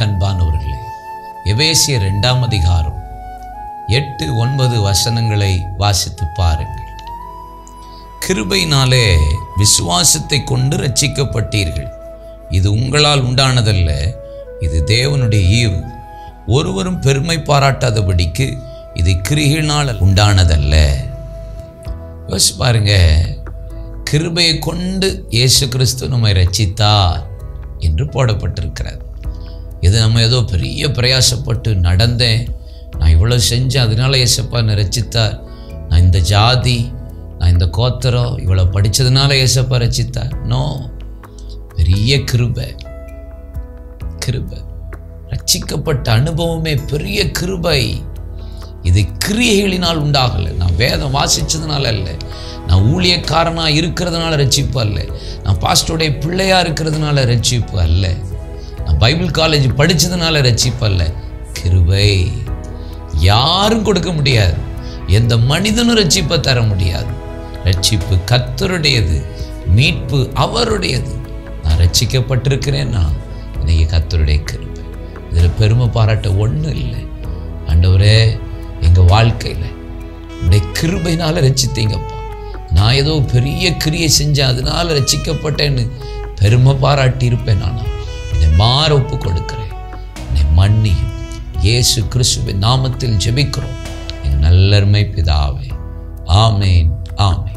எனக்கு அன்பானவர்களே எபேசிய ரெண்டாம் அதிகாரம் எட்டு ஒன்பது வசனங்களை வாசித்து பாருங்கள் கிருபையினாலே விசுவாசத்தை கொண்டு ரட்சிக்கப்பட்டீர்கள் இது உங்களால் உண்டானதல்ல இது தேவனுடைய ஈவு ஒருவரும் பெருமை பாராட்டாதபடிக்கு இது கிரிகளினால் உண்டானதல்ல யோசிச்சு பாருங்க கிருபையை கொண்டு இயேசு கிறிஸ்து நம்மை ரட்சித்தார் என்று போடப்பட்டிருக்கிறது இது நம்ம ஏதோ பெரிய பிரயாசப்பட்டு நடந்தேன் நான் இவ்வளோ செஞ்சேன் அதனால ஏசப்பா என்னை ரட்சித்தார் நான் இந்த ஜாதி நான் இந்த கோத்திரம் இவ்வளோ படித்ததுனால ஏசப்பா ரட்சித்தார் நோ பெரிய கிருபை கிருபை ரட்சிக்கப்பட்ட அனுபவமே பெரிய கிருபை இது கிரியைகளினால் உண்டாகலை நான் வேதம் வாசிச்சதுனால அல்ல நான் ஊழியக்காரனா இருக்கிறதுனால ரட்சிப்பு அல்ல நான் பாஸ்டருடைய பிள்ளையா இருக்கிறதுனால ரட்சிப்பு அல்ல நான் பைபிள் காலேஜ் படிச்சதுனால ரட்சிப்பு அல்ல கிருபை யாரும் கொடுக்க முடியாது எந்த மனிதனும் ரட்சிப்பை தர முடியாது ரட்சிப்பு கத்தருடையது மீட்பு அவருடையது நான் ரட்சிக்கப்பட்டிருக்கிறேன்னா இன்னைக்கு கத்தருடைய கிருபை இதில் பெருமை பாராட்ட ஒன்றும் இல்லை ஆண்டவரே எங்கள் வாழ்க்கையில் உடைய கிருபைனால ரட்சித்தீங்கப்பா நான் ஏதோ பெரிய கிரியை செஞ்சேன் அதனால ரட்சிக்கப்பட்டேன்னு பெருமை பாராட்டி இருப்பேன் நானா என்னை மாற ஒப்பு கொடுக்கிறேன் என்னை மன்னியும் இயேசு கிறிஸ்துவின் நாமத்தில் ஜெபிக்கிறோம் எங்கள் நல்லருமை பிதாவே ஆமேன் ஆமேன்